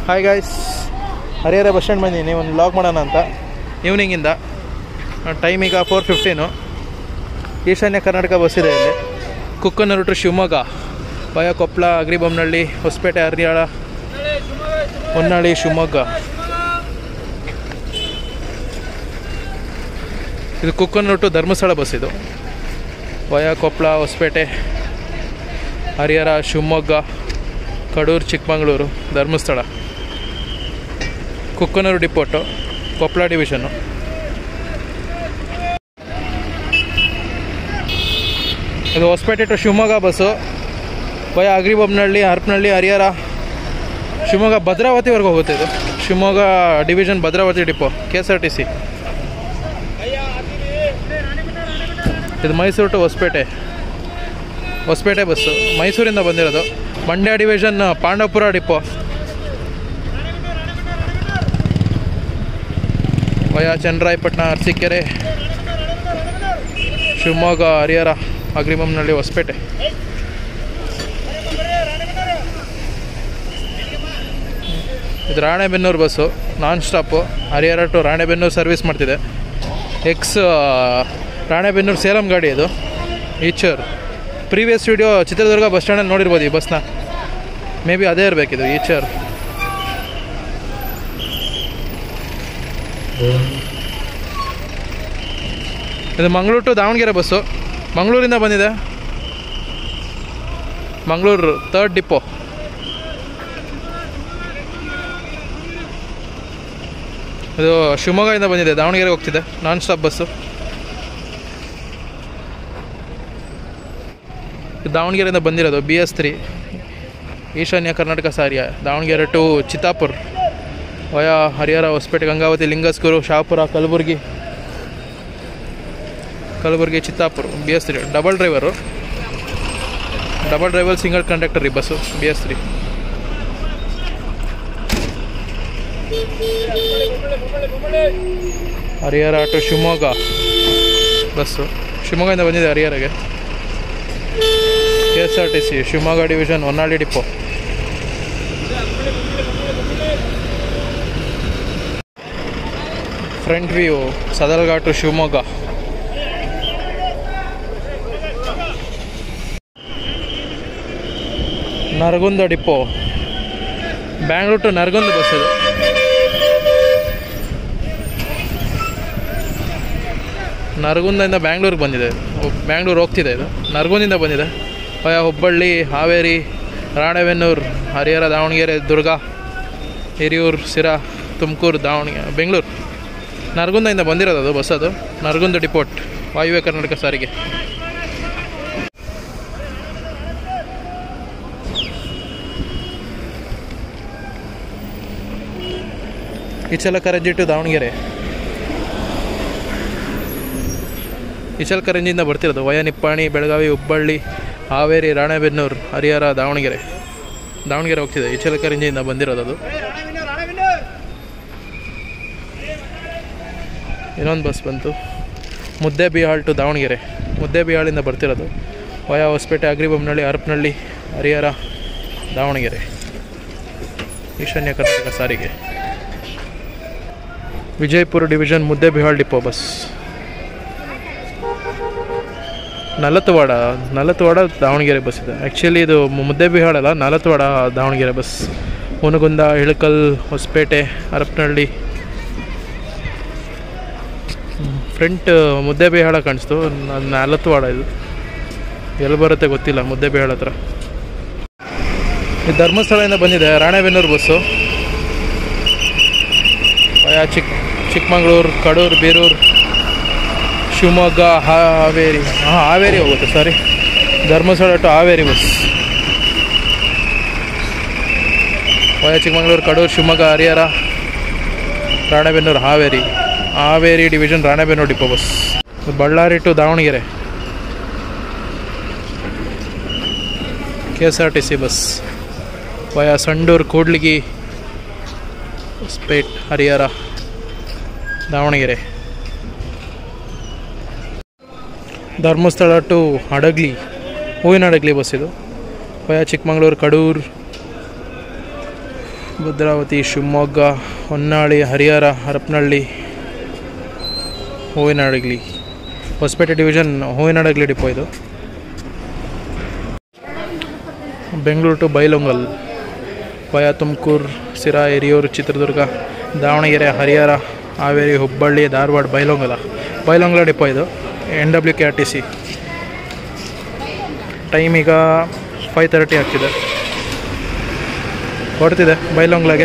hi guys Harihara bus stand ಬಂದಿದ್ದೀನಿ ಒಂದು vlog ಮಾಡೋಣ ಅಂತ ಈವ್ನಿಂಗಿಂದ ಟೈಮ್ ಈಗ four fifteen Eshanya Karnataka bus ಇದೆ ಇಲ್ಲಿ ಕುಕ್ಕನೂರು ಟು ಶಿವಮೊಗ್ಗ ಭಯ ಕೊಪ್ಪಳ ಅಗ್ರಿಬೊಮ್ಮನಹಳ್ಳಿ ಹೊಸಪೇಟೆ ಹರಿಯಾಳ ಹೊನ್ನಾಳಿ ಶಿವಮೊಗ್ಗ ಇದು ಕುಕ್ಕನೂರು ಟು ಧರ್ಮಸ್ಥಳ ಬಸ್ ಇದು via Koppal Hosapete Harihara Shivamogga Kadur Chikkamagaluru Dharmasthala Kukkanur depot Koppal division ಇದು Hosapete to Shivamogga bus via Agribommanahalli Harapanahalli Harihara ಶಿವಮೊಗ್ಗ ಭದ್ರಾವತಿವರೆಗೂ ಹೋಗುತ್ತೆ ಇದು Shivamogga division Bhadravati depot K S R T C ಇದು ಮೈಸೂರು ಟು ಹೊಸಪೇಟೆ ಹೊಸಪೇಟೆ ಬಸ್ಸು ಮೈಸೂರಿಂದ ಬಂದಿರೋದು Mandya division Pandavapura depot via Channarayapatna Arsikere Shivamogga Harihara ಅಗ್ರಿಮಂನಲ್ಲಿ ಹೊಸಪೇಟೆ ಇದು Ranebennur bus non stop Harihara to Ranebennur service ಮಾಡ್ತಿದೆ ಎಕ್ಸ್ ರಾಣೆಬೆನ್ನೂರು ಸೇಲಂ ಗಾಡಿ ಇದು Eicher previous video Chitradurga bus ಸ್ಟ್ಯಾಂಡಲ್ಲಿ ನೋಡಿರ್ಬೋದು ಈ ಬಸ್ನ ಮೇ ಬಿ ಅದೇ ಇರಬೇಕಿದು ಈಚರ್ ಇದು ಮಂಗಳೂರು ಟು ದಾವಣಗೆರೆ ಬಸ್ಸು ಮಂಗಳೂರಿಂದ ಬಂದಿದೆ ಮಂಗಳೂರು ತರ್ಡ್ ಡಿಪೋ ಇದು ಶಿವಮೊಗ್ಗದಿಂದ ಬಂದಿದೆ ದಾವಣಗೆರೆಗೆ ಹೋಗ್ತಿದೆ ನಾನ್ ಸ್ಟಾಪ್ ಬಸ್ಸು ಇದು ದಾವಣಗೆರೆಯಿಂದ ಬಂದಿರೋದು B S three Eshanya Karnataka ಸಾರಿಯ Davanagere to Chittapur via Harihara Hosapete Gangavathi Lingasugur Shahapur Kalaburagi Kalaburagi Chittapur B S three double driver double driver single conductor ಈ bus B S three Harihara to Shivamogga bus ಶಿವಮೊಗ್ಗದಿಂದ ಬಂದಿದೆ ಹರಿಹರಗೆ K S R T C Shivamogga division Honnali depot front view ಸದಲ್ಘಾಟು Shivamogga Nargund depot Bangalore to Nargund bus ಇದು ನರಗುಂದಿಂದ ಬ್ಯಾಂಗ್ಳೂರಿಗೆ ಬಂದಿದೆ ಇದು ಬ್ಯಾಂಗ್ಳೂರು ಹೋಗ್ತಿದೆ ಇದು ನರಗುಂದಿಂದ ಬಂದಿದೆ ವಯ ಹುಬ್ಬಳ್ಳಿ ಹಾವೇರಿ ರಾಣೆಬೆನ್ನೂರು ಹರಿಹರ ದಾವಣಗೆರೆ ದುರ್ಗ ಹಿರಿಯೂರು ಸಿರಾ ತುಮಕೂರು ದಾವಣಗೆರೆ ಬೆಂಗಳೂರು ನರಗುಂದದಿಂದ ಬಂದಿರೋದು ಅದು ಬಸ್ ಅದು ನರಗುಂದ ಡಿಪೋಟ್ ವಾಯುವ್ಯ ಕರ್ನಾಟಕ ಸಾರಿಗೆ ಇಚಲಕರಂಜಿ ಟು ದಾವಣಗೆರೆ ಇಚಲಕರಂಜಿಯಿಂದ ಬರ್ತಿರೋದು ವಯ ನಿಪ್ಪಾಣಿ ಬೆಳಗಾವಿ ಹುಬ್ಬಳ್ಳಿ ಹಾವೇರಿ ರಾಣೆಬೆನ್ನೂರು ಹರಿಹರ ದಾವಣಗೆರೆ ದಾವಣಗೆರೆ ಹೋಗ್ತಿದೆ ಇಚಲಕರಂಜಿಯಿಂದ ಬಂದಿರೋದು ಅದು ಇನ್ನೊಂದು ಬಸ್ ಬಂತು ಮುದ್ದೆಬಿಹಾಳ್ ಟು ದಾವಣಗೆರೆ ಮುದ್ದೆಬಿಹಾಳಿಂದ ಬರ್ತಿರೋದು ವಯ ಹೊಸಪೇಟೆ ಅಗ್ರಿಬೊಮ್ಮನಹಳ್ಳಿ ಹರಪನಹಳ್ಳಿ ಹರಿಹರ ದಾವಣಗೆರೆ ಈಶಾನ್ಯ ಕರ್ನಾಟಕ ಸಾರಿಗೆ Vijayapura division Muddebihal depot bus Nalatwad Nalatwad Davanagere bus ಇದೆ ಆ್ಯಕ್ಚುಲಿ ಇದು ಮುದ್ದೆಬಿಹಾಳ್ ಅಲ್ಲ ನಲತ್ವಾಡ ದಾವಣಗೆರೆ ಬಸ್ ಮುನಗುಂದ ಇಳಕಲ್ ಹೊಸಪೇಟೆ ಹರಪನಹಳ್ಳಿ ಫ್ರಂಟ್ ಮುದ್ದೆಬಿಹಾಳ ಕಾಣಿಸ್ತು ನಲತ್ವಾಡ ಇದು ಎಲ್ಲಿ ಬರುತ್ತೆ ಗೊತ್ತಿಲ್ಲ ಮುದ್ದೆಬಿಹಾಳ ಹತ್ರ ಇದು ಧರ್ಮಸ್ಥಳದಿಂದ ಬಂದಿದೆ ರಾಣೆಬೆನ್ನೂರು ಬಸ್ಸು ವಯ ಚಿಕ್ಕ ಚಿಕ್ಕಮಗಳೂರು ಕಡೂರು ಬೀರೂರು ಶಿವಮೊಗ್ಗ ಹಾವೇರಿ ಹಾಂ ಹಾವೇರಿ ಹೋಗುತ್ತೆ sorry Dharmasthala to Haveri bus via Chikkamagaluru Kadur Shivamogga Harihara Ranebennur Haveri Haveri division Ranebennur depot bus Ballari to Davanagere K S R T C bus via Sandur Kudligi ಸ್ಪೇಟ್ ಹರಿಹರ ದಾವಣಗೆರೆ ಧರ್ಮಸ್ಥಳ ಟು ಹಡಗ್ಲಿ ಹೂವಿನ ಹಡಗ್ಲಿ ಬಸ್ ಇದು via Chikkamagaluru Kadur Bhadravati Shivamogga Honnali Harihara Harapanahalli Huvinahadagali Hosapete division Huvinahadagali depot ಇದು Bengaluru to Bailhongal via Tumakuru Sira Hiriyur Chitradurga Davanagere Harihara Haveri Hubballi Dharwad ಬೈಲೊಂಗಲ Bailhongal depot ಇದು N W K R T C time ಈಗ five thirty ಆಗ್ತಿದೆ ಹೊರಡ್ತಿದೆ ಬೈಲೊಂಗ್ಲಾಗೆ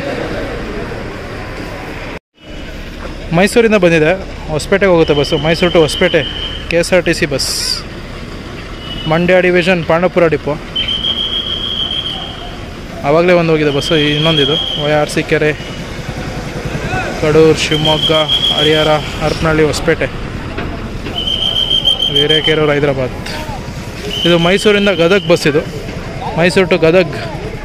ಮೈಸೂರಿಂದ ಬಂದಿದೆ ಹೊಸಪೇಟೆಗೆ ಹೋಗುತ್ತೆ bus Mysuru to Hosapete K S R T C bus Mandya division Pandavapura depot ಆವಾಗಲೇ ಒಂದು ಹೋಗಿದೆ ಬಸ್ಸು ಇನ್ನೊಂದಿದು via Arsikere Kadur Shivamogga Harihara Harapanahalli Hosapete ವೀರೇಕೆರೂರು Hyderabad ಇದು ಮೈಸೂರಿಂದ ಗದಗ್ ಬಸ್ ಇದು ಮೈಸೂರು ಟು ಗದಗ್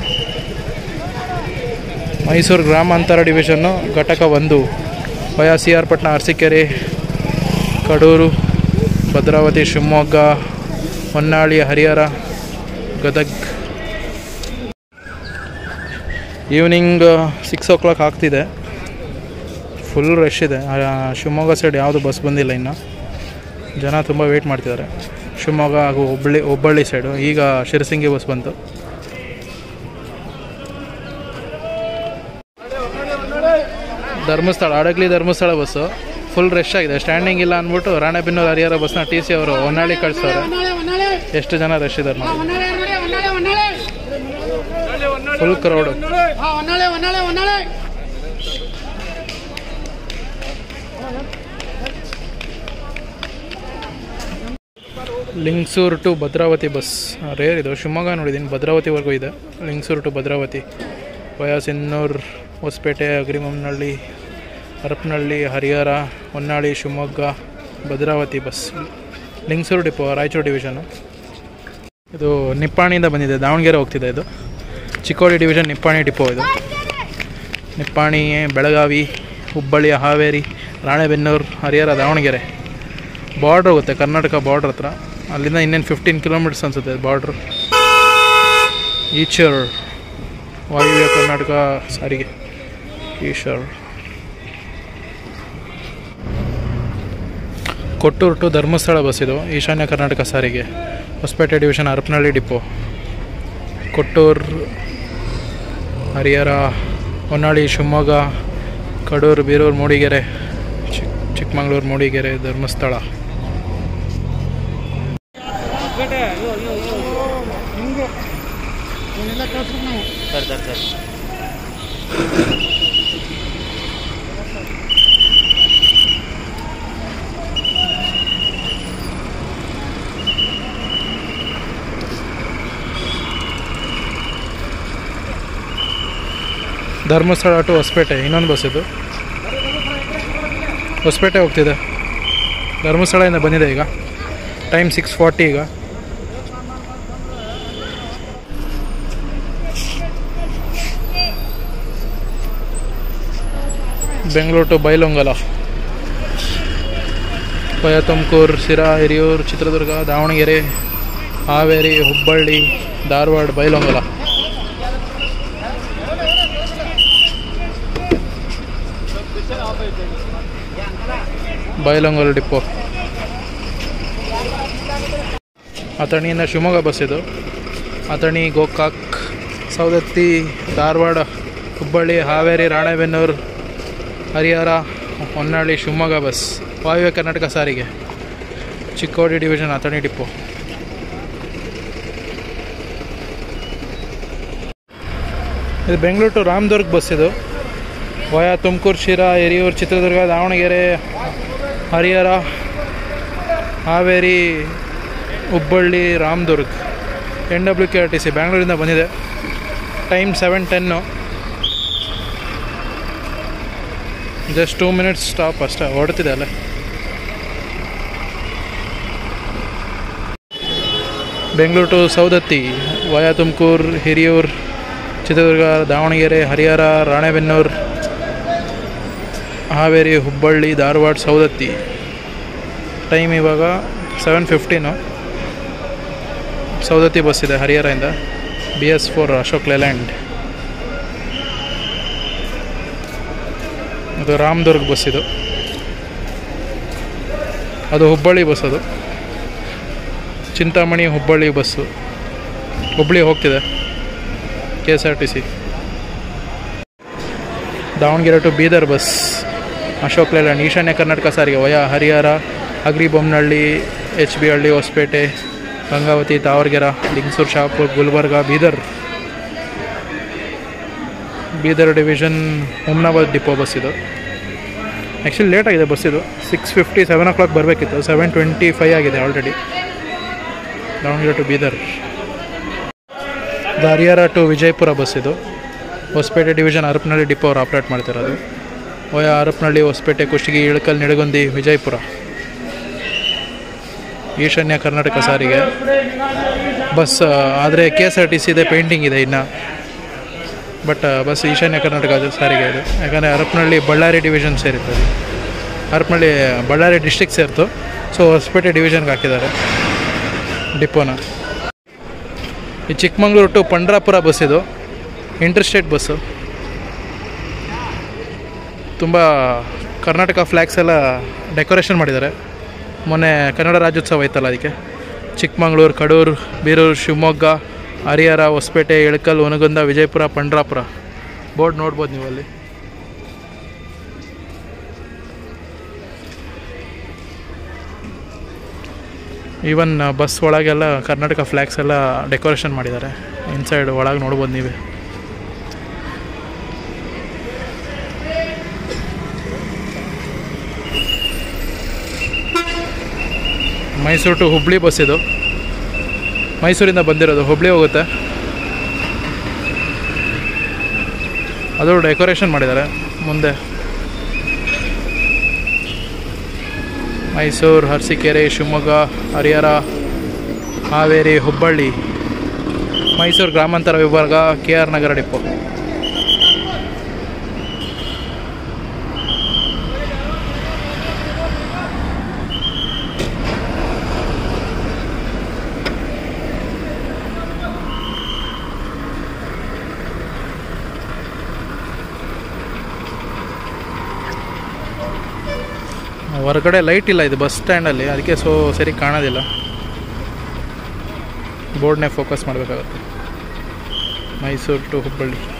ಮೈಸೂರು ಗ್ರಾಮಾಂತರ ಡಿವಿಷನ್ನು ಘಟಕ ಒಂದು via C R Patna Arsikere Kadur Bhadravati Shivamogga Honnali Harihar Gadag evening six o'clock ಆಗ್ತಿದೆ ಫುಲ್ ರಶ್ ಇದೆ ಆ, ಶಿವಮೊಗ್ಗ ಸೈಡ್ ಯಾವುದು ಬಸ್ ಬಂದಿಲ್ಲ ಇನ್ನು ಜನ ತುಂಬ ವೆಯ್ಟ್ ಮಾಡ್ತಿದ್ದಾರೆ ಶಿವಮೊಗ್ಗ ಹಾಗೂ ಹುಬ್ಬಳ್ಳಿ ಹುಬ್ಬಳ್ಳಿ ಸೈಡು ಈಗ ಶಿರಸಿಂಗಿ ಬಸ್ ಬಂತು Dharmasthala Hadagali Dharmasthala bus full rush ಆಗಿದೆ ಸ್ಟ್ಯಾಂಡಿಂಗ್ ಇಲ್ಲ ಅಂದ್ಬಿಟ್ಟು ರಾಣೆಬೆನ್ನೂರು ಹರಿಹರ ಬಸ್ನ ಟಿ ಸಿ ಅವರು ಹೊನ್ನಾಳಿ ಕಳಿಸ್ತಾರೆ ಎಷ್ಟು ಜನ ರಶ್ ಇದ್ದಾರೆ ನೋಡಿ full crowd Lingsugur to Bhadravati bus rare ಇದು ಶಿವಮೊಗ್ಗ ನೋಡಿದ್ದೀನಿ ಭದ್ರಾವತಿವರೆಗೂ ಇದೆ Lingsugur to Bhadravati via Sinnur Hosapete Hagaribommanahalli Harapanahalli Harihar Honnali Shivamogga Bhadravati bus Lingsugur depot Raichur division ಇದು ನಿಪ್ಪಾಣಿಯಿಂದ ಬಂದಿದೆ ದಾವಣಗೆರೆ ಹೋಗ್ತಿದೆ ಇದು ಚಿಕ್ಕೋಡಿ ಡಿವಿಷನ್ ನಿಪ್ಪಾಣಿ ಡಿಪೋ ಇದು ನಿಪ್ಪಾಣಿ ಬೆಳಗಾವಿ ಹುಬ್ಬಳ್ಳಿ ಹಾವೇರಿ ರಾಣೆಬೆನ್ನೂರು ಹರಿಹರ ದಾವಣಗೆರೆ ಬಾರ್ಡ್ರ್ ಹೋಗುತ್ತೆ ಕರ್ನಾಟಕ ಬಾರ್ಡ್ರ್ ಹತ್ರ ಅಲ್ಲಿಂದ ಇನ್ನೇನು ಫಿಫ್ಟೀನ್ ಕಿಲೋಮೀಟರ್ಸ್ ಅನಿಸುತ್ತೆ ಬಾರ್ಡ್ರ್ ಈಚರ್ ವಾಯುವ್ಯ ಕರ್ನಾಟಕ ಸಾರಿಗೆ ಈಶ್ವರ್ ಕೊಟ್ಟೂರು ಟು ಧರ್ಮಸ್ಥಳ ಬಸ್ ಇದು ಈಶಾನ್ಯ ಕರ್ನಾಟಕ ಸಾರಿಗೆ Hosapete division Harapanahalli depot Kottur Harihar Honnali Shivamogga Kadur Birur Mudigere Chik Chikkamagaluru Mudigere Dharmasthala Dharmasthala to Hosapete ಇನ್ನೊಂದು ಬಸ್ ಇದು ಹೊಸಪೇಟೆ ಹೋಗ್ತಿದೆ ಧರ್ಮಸ್ಥಳದಿಂದ ಬಂದಿದೆ ಈಗ ಟೈಮ್ ಸಿಕ್ಸ್ ಫಾರ್ಟಿ ಈಗ Bengaluru to Bailhongal via Tumakuru Sira Hiriyur Chitradurga Davanagere Haveri Hubballi Dharwad Bailhongal Bailhongal depot ಅಥಣಿಯಿಂದ ಶಿವಮೊಗ್ಗ ಬಸ್ ಇದು ಅಥಣಿ ಗೋಕಾಕ್ ಸೌದತ್ತಿ ಧಾರವಾಡ ಹುಬ್ಬಳ್ಳಿ ಹಾವೇರಿ ರಾಣೆಬೆನ್ನೂರು ಹರಿಹರ ಹೊನ್ನಾಳಿ ಶಿವಮೊಗ್ಗ ಬಸ್ ವಾಯುವ್ಯ ಕರ್ನಾಟಕ ಸಾರಿಗೆ ಚಿಕ್ಕೋಡಿ ಡಿವಿಷನ್ ಅಥಣಿ ಡಿಪೋ ಇದು ಬೆಂಗಳೂರು ಟು ರಾಮದುರ್ಗ್ ಬಸ್ ಇದು via Tumakuru Sira Hiriyur Chitradurga Davanagere Harihara Haveri Hubballi Ramdurg N W K R T C ಬ್ಯಾಂಗ್ಳೂರಿಂದ ಬಂದಿದೆ time seven ten just two minutes stop ಅಷ್ಟೇ ಹೊಡ್ತಿದೆ ಅಲ್ಲೇ Bengaluru to Saundatti via Tumakuru Hiriyur Chitradurga Davanagere Harihar Ranebennur Haveri Hubballi Dharwad Saundatti time ಇವಾಗ ಸೆವೆನ್ ಫಿಫ್ಟೀನು ಸೌದತ್ತಿ ಬಸ್ ಇದೆ ಹರಿಹರದಿಂದ B S four Ashok Leyland ಅದು ರಾಮದುರ್ಗ್ ಬಸ್ ಇದು ಅದು ಹುಬ್ಬಳ್ಳಿ ಬಸ್ ಅದು ಚಿಂತಾಮಣಿ ಹುಬ್ಬಳ್ಳಿ ಬಸ್ಸು ಹುಬ್ಬಳ್ಳಿ ಹೋಗ್ತಿದೆ K S R T C Davanagere to Bidar bus Ashok Leyland ಈಶಾನ್ಯ ಕರ್ನಾಟಕ ಸಾರಿಗೆ via Harihar Hagaribommanahalli H B Halli Hosapete Gangavati Tavaragere Lingsugur Shahapur Gulbarga Bidar Bidar division Humnabad depot bus ಇದು ಆ್ಯಕ್ಚುಲಿ ಲೇಟ್ ಆಗಿದೆ ಬಸ್ ಇದು six fifty seven o'clock ಬರಬೇಕಿತ್ತು ಸೆವೆನ್ ಟ್ವೆಂಟಿ ಫೈ ಆಗಿದೆ ಆಲ್ರೆಡಿ ದಾವಣಗೆರೆ ಟು ಬೀದರ್ ಇದು ಹರಿಹರ ಟು ವಿಜಯಪುರ ಬಸ್ ಇದು ಹೊಸಪೇಟೆ ಡಿವಿಷನ್ ಹರಪನಹಳ್ಳಿ ಡಿಪೋ ಅವ್ರು ಆಪ್ರೇಟ್ ಮಾಡ್ತಿರೋದು ವಯ ಹರಪನಹಳ್ಳಿ ಹೊಸಪೇಟೆ ಕುಷ್ಟಗಿ ಇಳಕಲ್ ನಿಡಗುಂದಿ ವಿಜಯಪುರ ಈಶಾನ್ಯ ಕರ್ನಾಟಕ ಸಾರಿಗೆ ಬಸ್ ಆದರೆ K S R T C ಇದೆ ಪೇಂಟಿಂಗ್ ಇದೆ ಇನ್ನು ಬಟ್ ಬಸ್ ಈಶಾನ್ಯ ಕರ್ನಾಟಕ ಸಾರಿಗೆ ಇದು ಯಾಕಂದರೆ ಹರಪನಹಳ್ಳಿ ಬಳ್ಳಾರಿ ಡಿವಿಷನ್ ಸೇರಿತ್ತು ಅದು ಹರಪನಹಳ್ಳಿ ಬಳ್ಳಾರಿ ಡಿಸ್ಟಿಕ್ ಸೇರಿತು ಸೊ ಹೊಸಪೇಟೆ ಡಿವಿಷನ್ಗೆ ಹಾಕಿದ್ದಾರೆ ಡಿಪೋನ ಈ ಚಿಕ್ಕಮಂಗ್ಳೂರು ಟು ಪಂಡ್ರಾಪುರ ಬಸ್ ಇದು ಇಂಟರ್ಸ್ಟೇಟ್ ಬಸ್ಸು ತುಂಬ ಕರ್ನಾಟಕ ಫ್ಲ್ಯಾಗ್ಸ್ ಎಲ್ಲ ಡೆಕೋರೇಷನ್ ಮಾಡಿದ್ದಾರೆ ಮೊನ್ನೆ ಕನ್ನಡ ರಾಜ್ಯೋತ್ಸವ ಐತಲ್ಲ ಅದಕ್ಕೆ ಚಿಕ್ಕಮಂಗ್ಳೂರು ಕಡೂರು ಬೀರೂರು ಶಿವಮೊಗ್ಗ ಹರಿಹರ ಹೊಸಪೇಟೆ ಇಳಕಲ್ ಒನಗುಂದ ವಿಜಯಪುರ ಪಂಡ್ರಾಪುರ ಬೋರ್ಡ್ ನೋಡ್ಬೋದು ನೀವು ಅಲ್ಲಿ ಈವನ್ ಬಸ್ ಒಳಗೆಲ್ಲ ಕರ್ನಾಟಕ ಫ್ಲ್ಯಾಗ್ಸ್ ಎಲ್ಲ ಡೆಕೋರೇಷನ್ ಮಾಡಿದ್ದಾರೆ ಇನ್ಸೈಡ್ ಒಳಗೆ ನೋಡ್ಬೋದು ನೀವೇ ಮೈಸೂರು ಟು ಹುಬ್ಳಿ ಬಸ್ ಇದು ಮೈಸೂರಿಂದ ಬಂದಿರೋದು ಹುಬ್ಳಿ ಹೋಗುತ್ತೆ ಅದು ಡೆಕೋರೇಷನ್ ಮಾಡಿದ್ದಾರೆ ಮುಂದೆ ಮೈಸೂರು ಅರಸೀಕೆರೆ ಶಿವಮೊಗ್ಗ ಹರಿಹರ ಹಾವೇರಿ ಹುಬ್ಬಳ್ಳಿ ಮೈಸೂರು ಗ್ರಾಮಾಂತರ ವಿಭಾಗ ಕೆ ಆರ್ ನಗರ ಡಿಪೋ ಹೊರಗಡೆ ಲೈಟ್ ಇಲ್ಲ ಇದು ಬಸ್ ಸ್ಟ್ಯಾಂಡಲ್ಲಿ ಅದಕ್ಕೆ ಸೊ ಸರಿ ಕಾಣೋದಿಲ್ಲ ಬೋರ್ಡ್ನೇ ಫೋಕಸ್ ಮಾಡಬೇಕಾಗುತ್ತೆ ಮೈಸೂರು ಟು ಹುಬ್ಬಳ್ಳಿ